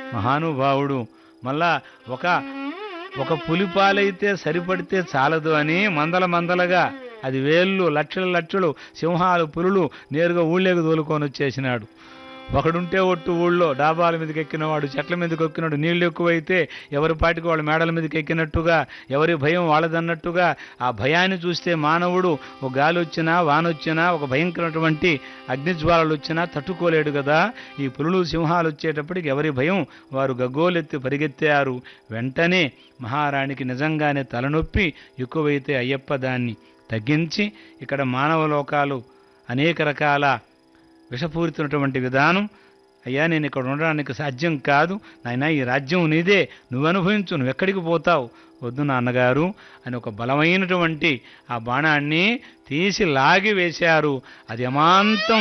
మహానుభావుడు మళ్ళా ఒక ఒక పులిపాలైతే సరిపడితే చాలదు అని మందల మందలుగా అది వేళ్ళు లక్షల లక్షలు సింహాలు పులులు నేరుగా ఊళ్ళేకి తోలుకొని వచ్చేసినాడు ఒకడుంటే ఒట్టు ఊళ్ళో డాబాల మీదకి ఎక్కినవాడు చెట్ల మీదకి ఎక్కినాడు నీళ్లు ఎక్కువైతే ఎవరి పాటికి వాళ్ళ మేడల మీదకి ఎక్కినట్టుగా ఎవరి భయం వాళ్ళదన్నట్టుగా ఆ భయాన్ని చూస్తే మానవుడు ఒక గాలి వచ్చినా వాన వచ్చినా ఒక భయంకరమైనటువంటి అగ్నిజ్వాలలు వచ్చినా తట్టుకోలేడు కదా ఈ పులులు సింహాలు వచ్చేటప్పటికి ఎవరి భయం వారు గగ్గోలెత్తి పరిగెత్తారు వెంటనే మహారాణికి నిజంగానే తలనొప్పి ఎక్కువైతే అయ్యప్ప దాన్ని తగ్గించి ఇక్కడ మానవ లోకాలు అనేక రకాల విషపూరితమైనటువంటి విధానం అయ్యా నేను ఇక్కడ ఉండడానికి సాధ్యం కాదు నాయన ఈ రాజ్యం నీదే నువ్వు అనుభవించు నువ్వు ఎక్కడికి పోతావు వద్దు నాన్నగారు అని ఒక బలమైనటువంటి ఆ బాణాన్ని తీసి లాగి వేశారు అది అమాంతం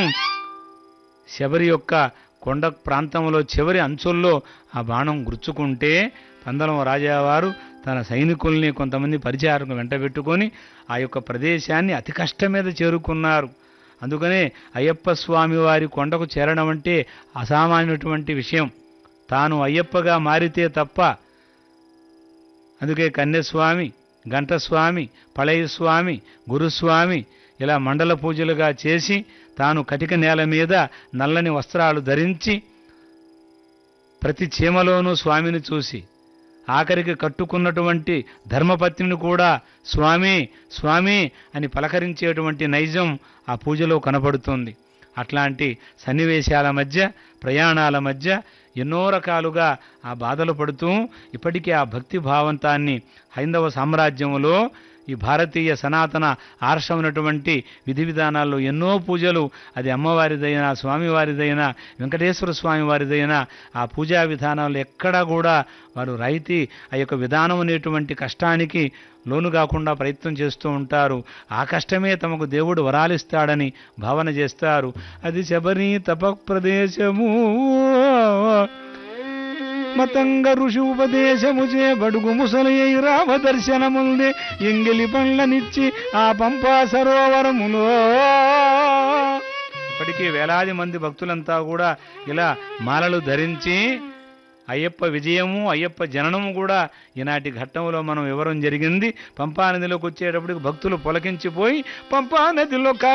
శబరి యొక్క కొండ ప్రాంతంలో చివరి అంచుల్లో ఆ బాణం గుర్చుకుంటే పందలం రాజావారు తన సైనికుల్ని కొంతమంది పరిచారకు వెంటబెట్టుకొని ఆ యొక్క ప్రదేశాన్ని అతి కష్టం మీద చేరుకున్నారు అందుకనే అయ్యప్ప స్వామి వారి కొండకు చేరడం అంటే అసామాన్యమైనటువంటి విషయం తాను అయ్యప్పగా మారితే తప్ప అందుకే కన్యస్వామి గంటస్వామి పళయస్వామి గురుస్వామి ఇలా మండల పూజలుగా చేసి తాను కటిక నేల మీద నల్లని వస్త్రాలు ధరించి ప్రతి చీమలోనూ స్వామిని చూసి ఆఖరికి కట్టుకున్నటువంటి ధర్మపత్నిని కూడా స్వామి స్వామి అని పలకరించేటువంటి నైజం ఆ పూజలో కనపడుతుంది అట్లాంటి సన్నివేశాల మధ్య ప్రయాణాల మధ్య ఎన్నో రకాలుగా ఆ బాధలు పడుతూ ఇప్పటికీ ఆ భక్తి భావంతాన్ని హైందవ సామ్రాజ్యంలో ఈ భారతీయ సనాతన ఆర్షమైనటువంటి విధి విధానాల్లో ఎన్నో పూజలు అది అమ్మవారిదైనా స్వామివారిదైనా వెంకటేశ్వర స్వామి వారిదైనా ఆ పూజా విధానాలు ఎక్కడా కూడా వారు రైతి ఆ యొక్క విధానం అనేటువంటి కష్టానికి లోను కాకుండా ప్రయత్నం చేస్తూ ఉంటారు ఆ కష్టమే తమకు దేవుడు వరాలిస్తాడని భావన చేస్తారు అది శబరి తప ప్రదేశము మతంగ ఋషి ఉపదేశము చే బడుగు ముసలయ్య రామ దర్శనముందే ఎంగిలి పండ్లనిచ్చి ఆ పంపా సరోవరములో ఇప్పటికీ వేలాది మంది భక్తులంతా కూడా ఇలా మాలలు ధరించి అయ్యప్ప విజయము అయ్యప్ప జననము కూడా ఈనాటి ఘట్టంలో మనం వివరం జరిగింది పంపా నదిలోకి వచ్చేటప్పటికి భక్తులు పొలకించిపోయి పంపా నదిలో కా